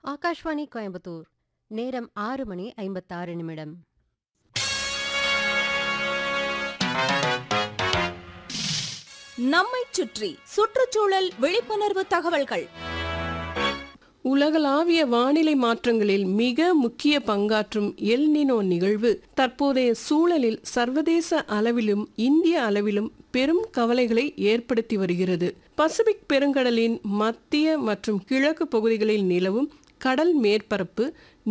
ஆகாஷ்வாணி கோயம்புத்தூர் நேரம் ஆறு மணி ஐம்பத்தாறு நிமிடம் நம்மைச் சுற்றி சுற்றுச்சூழல் விழிப்புணர்வு தகவல்கள் உலகளாவிய வானிலை மாற்றங்களில் மிக முக்கிய பங்காற்றும் எல்னினோ நிகழ்வு தற்போதைய சூழலில் சர்வதேச அளவிலும் இந்திய அளவிலும் பெரும் கவலைகளை ஏற்படுத்தி வருகிறது பசிபிக் பெருங்கடலின் மத்திய மற்றும் கிழக்கு பகுதிகளில் நிலவும் கடல் மேற்பரப்பு